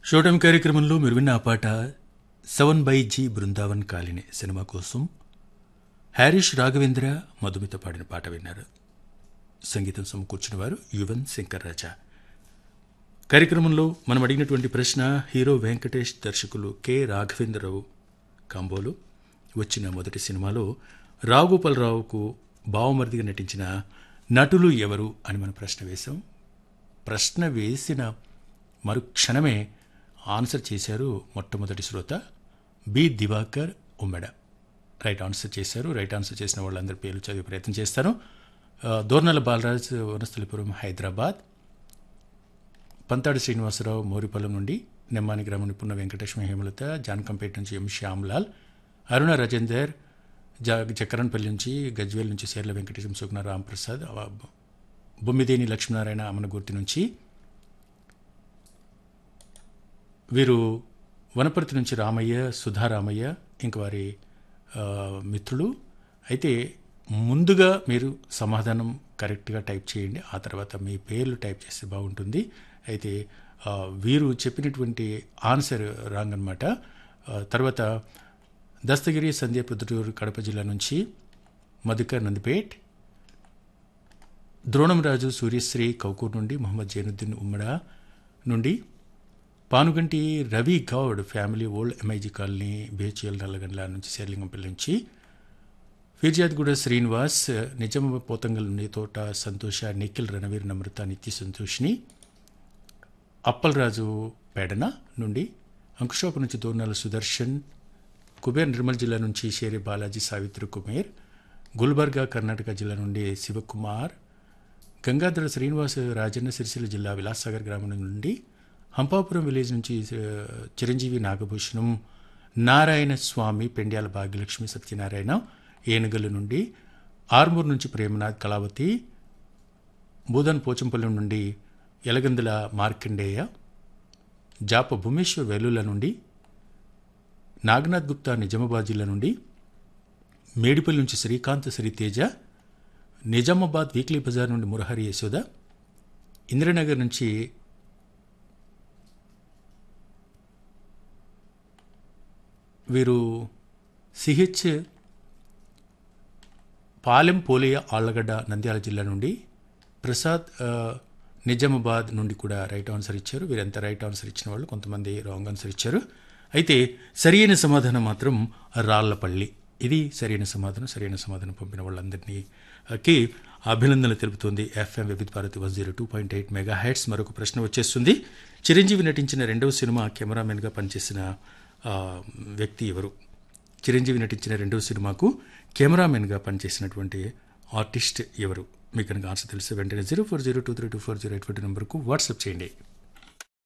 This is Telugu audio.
షోటం కార్యక్రమంలో మీరు విన్న ఆ పాట seven by G Brindavan colony సినిమా కోసం హ్యారిష్ రాఘవేంద్ర మధుమిత పాడిన పాట విన్నారు సంగీతం సమకూర్చిన వారు యువన్ శంకర్ రాజా కార్యక్రమంలో మనం అడిగినటువంటి ప్రశ్న హీరో వెంకటేష్ దర్శకులు కె రాఘవేంద్రరావు కాంబోలు వచ్చిన మొదటి సినిమాలో రావుగోపాలరావుకు బావమరిదిగా నటించిన నటులు ఎవరు అని మనం ప్రశ్న వేశాం ప్రశ్న వేసిన మరుక్షణమే ఆన్సర్ చేశారు మొట్టమొదటి శ్రోత B Diwakar Ummeda right answer చేశారు రైట్ ఆన్సర్ చేసిన వాళ్ళందరి పేర్లు చదివే ప్రయత్నం చేస్తాను ఆ, దోర్నల బాలరాజ్ వనస్థలిపురం హైదరాబాద్ పంతాడు శ్రీనివాసరావు మోరిపల్లం నుండి నెమ్మాని గ్రామం నిపుణ వెంకటేశ్వర హేమలత జానకంపేట నుంచి ఎం శ్యామ్లాల్ అరుణ రాజేందర్ జ చక్రన్పల్లి నుంచి గజ్వేల్ నుంచి సేర్ల వెంకటేశం సుగ్న రాంప్రసాద్ ఆ, బొమ్మిదేని లక్ష్మీనారాయణ అమనగుర్తి నుంచి వీరు వనపర్తి నుంచి రామయ్య సుధారామయ్య ఇంక వారి ఆ, మిత్రులు అయితే ముందుగా మీరు సమాధానం కరెక్ట్గా టైప్ చేయండి ఆ తర్వాత మీ పేర్లు టైప్ చేస్తే బాగుంటుంది అయితే ఆ, వీరు చెప్పినటువంటి ఆన్సర్ రాంగ్ అనమాట తర్వాత దస్తగిరి సంధ్య పొద్దుటూరు కడప జిల్లా నుంచి మధుకర్ నందిపేట్ ద్రోణంరాజు సూర్యశ్రీ కౌకూర్ నుండి మొహమ్మద్ జైనుద్దీన్ ఉమ్మడ నుండి Panuganti Ravi Goud family old MIG colony BHEL Nallagandla నుంచి శేర్లింగంపల్లి నుంచి ఫిర్జాద్గూడ శ్రీనివాస్ నిజామ పోతంగల్ నుండి తోట సంతోష నిఖిల్ రణవీర్ నమ్రత నిత్య సంతోష్ని అప్పలరాజు పేడన నుండి అంకుషోపు నుంచి దోర్నాల సుదర్శన్ కుబేర్ నిర్మల్ జిల్లా నుంచి షేరి బాలాజీ సావిత్రి కుమేర్ గుల్బర్గా కర్ణాటక జిల్లా నుండి శివకుమార్ గంగాధర శ్రీనివాస్ రాజన్న సిరిసిల్ల జిల్లా విలాసాగర్ గ్రామం నుండి హంపాపురం విలేజ్ నుంచి ఆ, చిరంజీవి నాగభూషణం నారాయణ స్వామి పెండ్యాల భాగ్యలక్ష్మి సత్యనారాయణ ఏనుగల నుండి ఆర్మూర్ నుంచి ప్రేమనాథ్ కళావతి బూదన్ పోచంపల్లి నుండి ఎలగందుల మార్కండేయ జాప భూమేశ్వర్ వెల్లుల నుండి నాగనాథ్ గుప్తా నిజామాబాద్ జిల్లా నుండి మేడిపల్లి నుంచి శ్రీకాంత్ శ్రీతేజ నిజామాబాద్ వీక్లీ బజార్ నుండి మురహరి యశోద ఇంద్రనగర్ నుంచి వీరు సిహెచ్ పాలెం పోలియ ఆళ్లగడ్డ నంద్యాల జిల్లా నుండి ప్రసాద్ ఆ, నిజామాబాద్ నుండి కూడా రైట్ ఆన్సర్ ఇచ్చారు వీరంతా రైట్ ఆన్సర్ ఇచ్చిన వాళ్ళు కొంతమంది రాంగ్ ఆన్సర్ ఇచ్చారు అయితే సరైన సమాధానం మాత్రం రాళ్లపల్లి ఇది సరైన సమాధానం సరైన సమాధానం పంపిన వాళ్ళందరినీ ఆ, కి అభినందనలు తెలుపుతుంది FM Vividh Bharati one zero two point eight megahertz మరొక ప్రశ్న వచ్చేస్తుంది చిరంజీవి నటించిన రెండవ సినిమా కెమెరామెన్గా పనిచేసిన ఆ, వ్యక్తి ఎవరు చిరంజీవి నటించిన రెండవ సినిమాకు కెమెరామెన్గా పనిచేసినటువంటి ఆర్టిస్ట్ ఎవరు మీకు కనుక ఆన్సర్ తెలిస్తే వెంటనే zero four zero two three two four zero eight నెంబర్కు వాట్సాప్ చేయండి